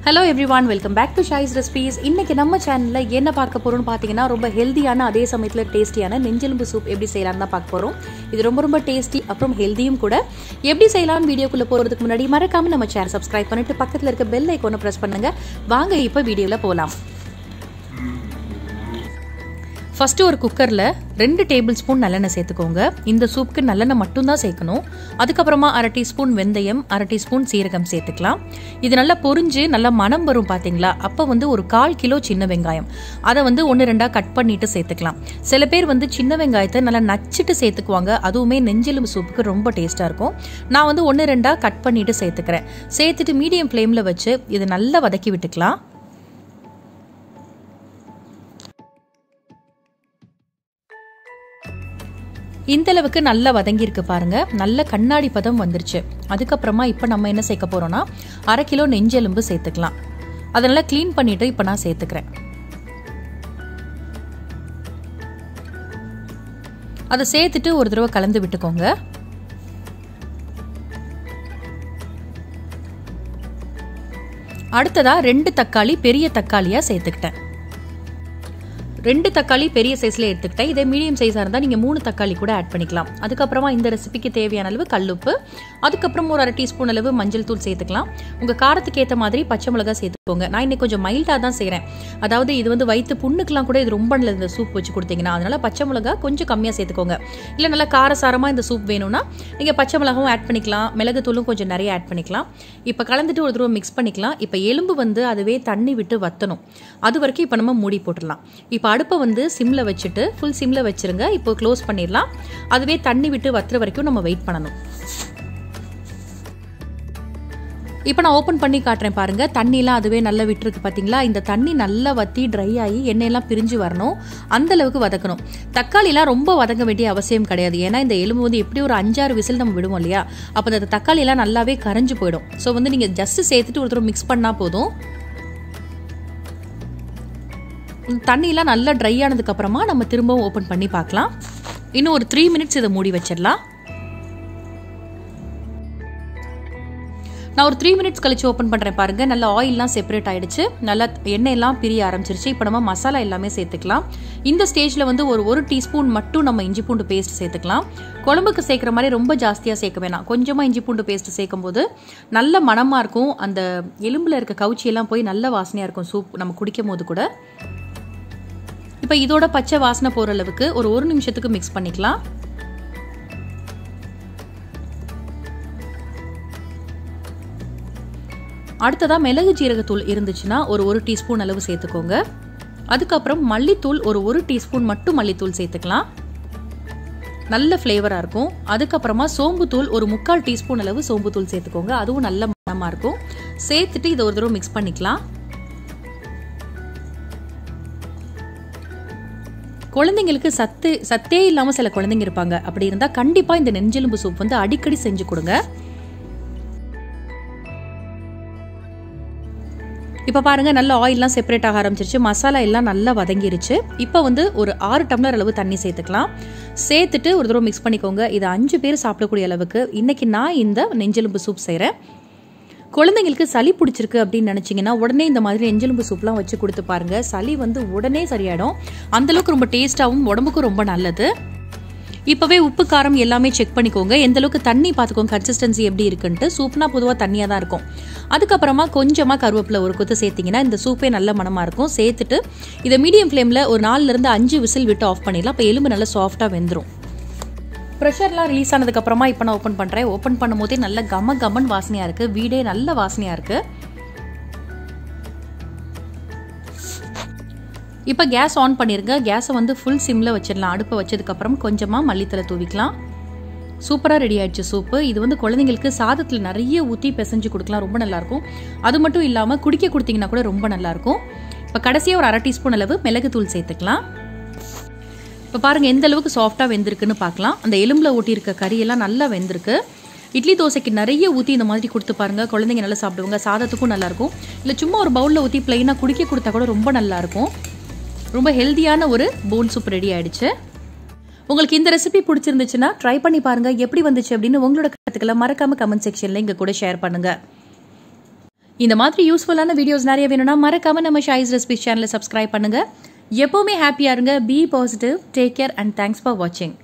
hello every one welcome back to ஷாய்ஸ் recipes இன்னைக்கு நம்ம சேனலில் என்ன பார்க்க போறோம்னு பார்த்தீங்கன்னா ரொம்ப ஹெல்தியான அதே சமயத்தில் டேஸ்டியான நெஞ்செலும்பு சூப் எப்படி செய்யலாம்னு தான் பார்க்க போகிறோம் இது ரொம்ப ரொம்ப டேஸ்டி அப்புறம் ஹெல்தியும் கூட எப்படி செய்யலாம்னு வீடியோக்குள்ளே போகிறதுக்கு முன்னாடி மறக்காம நம்ம சேனல் சப்ஸ்கிரைப் பண்ணிட்டு பக்கத்தில் இருக்க பெல் ஐக்கோனை ப்ரெஸ் பண்ணுங்க வாங்க இப்போ வீடியோவில் போகலாம் ஃபஸ்ட்டு ஒரு குக்கரில் ரெண்டு டேபிள் ஸ்பூன் நல்லெண்ணெய் சேர்த்துக்கோங்க இந்த சூப்புக்கு நல்லெண்ணெய் மட்டும்தான் சேர்க்கணும் அதுக்கப்புறமா அரை டீஸ்பூன் வெந்தயம் அரை டீஸ்பூன் சீரகம் சேர்த்துக்கலாம் இது நல்லா பொரிஞ்சு நல்லா மனம் வரும் பார்த்தீங்களா அப்போ வந்து ஒரு கால் கிலோ சின்ன வெங்காயம் அதை வந்து ஒன்று ரெண்டாக கட் பண்ணிட்டு சேர்த்துக்கலாம் சில பேர் வந்து சின்ன வெங்காயத்தை நல்லா நச்சிட்டு சேர்த்துக்குவாங்க அதுவுமே நெஞ்செலும்பு சூப்புக்கு ரொம்ப டேஸ்ட்டாக இருக்கும் நான் வந்து ஒன்று ரெண்டாக கட் பண்ணிட்டு சேர்த்துக்கிறேன் சேர்த்துட்டு மீடியம் ஃப்ளேமில் வச்சு இதை நல்லா வதக்கி விட்டுக்கலாம் இந்த அளவுக்கு நல்லா வதங்கியிருக்கு பாருங்க நல்ல கண்ணாடி பதம் வந்துருச்சு அதுக்கப்புறமா இப்போ நம்ம என்ன சேர்க்க போறோம்னா அரை கிலோ நெஞ்செலும்பு சேர்த்துக்கலாம் அதனால க்ளீன் பண்ணிட்டு இப்போ நான் சேர்த்துக்கிறேன் அதை சேர்த்துட்டு ஒரு தடவை கலந்து விட்டுக்கோங்க அடுத்ததா ரெண்டு தக்காளி பெரிய தக்காளியா சேர்த்துக்கிட்டேன் ரெண்டு தக்காளி பெரிய சைஸில் எடுத்துக்கிட்டேன் இதே மீடியம் சைஸாக இருந்தால் நீங்கள் மூணு தக்காளி கூட ஆட் பண்ணிக்கலாம் அதுக்கப்புறமா இந்த ரெசிபிக்கு தேவையான அளவு கல்லுப்பு அதுக்கப்புறம் ஒரு அரை டீஸ்பூன் அளவு மஞ்சள் தூள் சேர்த்துக்கலாம் உங்கள் காரத்துக்கு ஏற்ற மாதிரி பச்சை மிளகா சேர்த்துக்கோங்க நான் இன்னைக்கு கொஞ்சம் மைல்டாக தான் செய்கிறேன் அதாவது இது வந்து வயிற்று புண்ணுக்கெலாம் கூட இது ரொம்ப நல்லது இந்த சூப் வச்சு கொடுத்தீங்கன்னா அதனால பச்சை மிளகா கொஞ்சம் கம்மியாக சேர்த்துக்கோங்க இல்லை நல்லா காரசாரமாக இந்த சூப் வேணும்னா நீங்கள் பச்சை மிளகாவும் ஆட் பண்ணிக்கலாம் மிளகு தூளும் கொஞ்சம் நிறைய ஆட் பண்ணிக்கலாம் இப்போ கலந்துட்டு ஒரு தடவை மிக்ஸ் பண்ணிக்கலாம் இப்போ எலும்பு வந்து அதுவே தண்ணி விட்டு வத்தணும் அது வரைக்கும் இப்போ நம்ம மூடி போட்டுடலாம் இப்போ அடுப்பை வந்து சிம்மில் வச்சுட்டு ஃபுல் சிம்மில் வச்சுருங்க இப்போ க்ளோஸ் பண்ணிடலாம் அதுவே தண்ணி விட்டு வத்துற வரைக்கும் நம்ம வெயிட் பண்ணணும் இப்போ நான் ஓப்பன் பண்ணி காட்டுறேன் பாருங்க தண்ணிலாம் அதுவே நல்லா விட்டுருக்கு பார்த்தீங்களா இந்த தண்ணி நல்லா வத்தி ட்ரை ஆகி எண்ணெயெல்லாம் பிரிஞ்சு வரணும் அந்த அளவுக்கு வதக்கணும் தக்காளிலாம் ரொம்ப வதங்க வேண்டிய அவசியம் கிடையாது ஏன்னா இந்த எலும்பு வந்து எப்படி ஒரு அஞ்சாறு விசில் நம்ம விடுவோம் இல்லையா அப்போ அந்த தக்காளியெல்லாம் நல்லாவே கரைஞ்சு போயிடும் ஸோ வந்து நீங்கள் ஜஸ்ட் சேர்த்துட்டு ஒரு தடவை மிக்ஸ் பண்ணால் போதும் தண்ணியெலாம் நல்லா ட்ரை ஆனதுக்கு அப்புறமா நம்ம திரும்பவும் ஓப்பன் பண்ணி பார்க்கலாம் இன்னும் ஒரு த்ரீ மினிட்ஸ் இதை மூடி வச்சிடலாம் நான் ஒரு த்ரீ மினிட்ஸ் கழிச்சு ஓப்பன் பண்ணுறேன் பாருங்க நல்லா ஆயில்லாம் செப்பரேட் ஆயிடுச்சு நல்லா எண்ணெய் எல்லாம் பிரிய ஆரம்பிச்சிருச்சு இப்போ நம்ம மசாலா எல்லாமே சேர்த்துக்கலாம் இந்த ஸ்டேஜில் வந்து ஒரு ஒரு டீஸ்பூன் மட்டும் நம்ம இஞ்சி பூண்டு பேஸ்ட் சேர்த்துக்கலாம் குழம்புக்கு சேர்க்குற மாதிரி ரொம்ப ஜாஸ்தியாக சேர்க்க வேணாம் கொஞ்சமாக இஞ்சி பூண்டு பேஸ்ட் சேர்க்கும் போது நல்ல மனமாக இருக்கும் அந்த எலும்பில் இருக்க கவுச்சியெல்லாம் போய் நல்ல வாசனையாக இருக்கும் சூப் நம்ம குடிக்கும் போது கூட இப்போ இதோட பச்சை வாசனை போகிற அளவுக்கு ஒரு ஒரு நிமிஷத்துக்கு மிக்ஸ் பண்ணிக்கலாம் அடுத்ததாக மிளகு ஜீரகத்தூள் இருந்துச்சுன்னா ஒரு ஒரு டீஸ்பூன் அளவு சேர்த்துக்கோங்க அதுக்கப்புறம் மல்லித்தூள் ஒரு ஒரு டீஸ்பூன் மட்டும் மல்லித்தூள் சேர்த்துக்கலாம் நல்ல ஃப்ளேவராக இருக்கும் அதுக்கப்புறமா சோம்புத்தூள் ஒரு முக்கால் டீஸ்பூன் அளவு சோம்புத்தூள் சேர்த்துக்கோங்க அதுவும் நல்ல மனமாக இருக்கும் சேர்த்துட்டு இதை ஒரு தடவை மிக்ஸ் பண்ணிக்கலாம் குழந்தைங்களுக்கு சத்து சத்தே இல்லாமல் சில குழந்தைங்க இருப்பாங்க அப்படி இருந்தால் கண்டிப்பாக இந்த நெஞ்செலும்பு சூப் வந்து அடிக்கடி செஞ்சு கொடுங்க இப்போ பாருங்க நல்ல ஆயில்லாம் செப்பரேட் ஆக ஆரம்பிச்சிருச்சு மசாலா எல்லாம் நல்லா வதங்கிருச்சு இப்போ வந்து ஒரு ஆறு டம்ளர் அளவு தண்ணி சேர்த்துக்கலாம் சேர்த்துட்டு ஒரு தடவை மிக்ஸ் பண்ணிக்கோங்க இது அஞ்சு பேர் சாப்பிடக்கூடிய அளவுக்கு இன்னைக்கு நான் இந்த நெஞ்செலும்பு சூப் செய்கிறேன் குழந்தைங்களுக்கு சளி பிடிச்சிருக்கு அப்படின்னு நினச்சிங்கன்னா உடனே இந்த மாதிரி நெஞ்செலும்பு சூப்லாம் வச்சு கொடுத்து பாருங்க சளி வந்து உடனே சரியாயிடும் அந்தளவுக்கு ரொம்ப டேஸ்ட்டாகவும் உடம்புக்கும் ரொம்ப நல்லது இப்போவே உப்பு காரம் எல்லாமே செக் பண்ணிக்கோங்க எந்த அளவுக்கு தண்ணி பார்த்துக்கோங்க கன்சிஸ்டன்சி எப்படி இருக்குன்ட்டு சூப்னா பொதுவாக தண்ணியாக தான் இருக்கும் அதுக்கப்புறமா கொஞ்சமாக கருவேப்பிலை ஒரு கொத்து சேர்த்திங்கன்னா இந்த சூப்பே நல்ல மனமாக இருக்கும் சேர்த்துட்டு இதை மீடியம் ஃப்ளேமில் ஒரு நாலுலேருந்து அஞ்சு விசில் விட்டு ஆஃப் பண்ணிடலாம் இப்போ எலும்பு நல்லா சாஃப்டாக வெந்துடும் ப்ரெஷர்லாம் ரிலீஸ் ஆனதுக்கப்புறமா இப்போ நான் ஓப்பன் பண்ணுறேன் ஓப்பன் பண்ணும் போதே நல்ல கம கமன் வாசனையாக இருக்குது வீடே நல்ல வாசனையாக இருக்குது இப்போ கேஸ் ஆன் பண்ணிருங்க கேஸை வந்து ஃபுல் சிம்மில் வச்சிடலாம் அடுப்பை வச்சதுக்கப்புறம் கொஞ்சமாக மல்லித்தலை தூவிக்கலாம் சூப்பராக ரெடி ஆயிடுச்சு சூப்பு இது வந்து குழந்தைங்களுக்கு சாதத்தில் நிறைய ஊற்றி பிசைஞ்சு கொடுக்கலாம் ரொம்ப நல்லாயிருக்கும் அது மட்டும் இல்லாமல் குடிக்க கொடுத்தீங்கன்னா கூட ரொம்ப நல்லாயிருக்கும் இப்போ கடைசியாக ஒரு அரை டீஸ்பூன் அளவு மிளகு தூள் சேர்த்துக்கலாம் இப்போ பாருங்கள் எந்த அளவுக்கு சாஃப்டாக வெந்திருக்குன்னு பார்க்கலாம் அந்த எலும்பில் ஊட்டியிருக்க கறியெல்லாம் நல்லா வெந்திருக்கு இட்லி தோசைக்கு நிறைய ஊற்றி இந்த மாதிரி கொடுத்து பாருங்கள் குழந்தைங்க நல்லா சாப்பிடுவாங்க சாதத்துக்கும் நல்லாயிருக்கும் இல்லை சும்மா ஒரு பவுலில் ஊற்றி ப்ளைனாக குடிக்க கொடுத்தா கூட ரொம்ப நல்லாயிருக்கும் ரொம்ப ஹெல்த்தியான ஒரு போன் சூப் ரெடி ஆயிடுச்சு உங்களுக்கு இந்த ரெசிபி பிடிச்சிருந்துச்சுன்னா ட்ரை பண்ணி பாருங்க எப்படி வந்துச்சு அப்படின்னு உங்களோட கருத்துக்களை மறக்காம கமெண்ட் செக்ஷன்ல இங்க கூட ஷேர் பண்ணுங்க இந்த மாதிரி யூஸ்ஃபுல்லான வீடியோஸ் நிறைய வேணும்னா மறக்காம நம்ம ஷாய்ஸ் ரெசிபிஸ் சேனலை சப்ஸ்கிரைப் பண்ணுங்க எப்பவுமே ஹாப்பியா இருங்க be positive take care and thanks for வாட்சிங்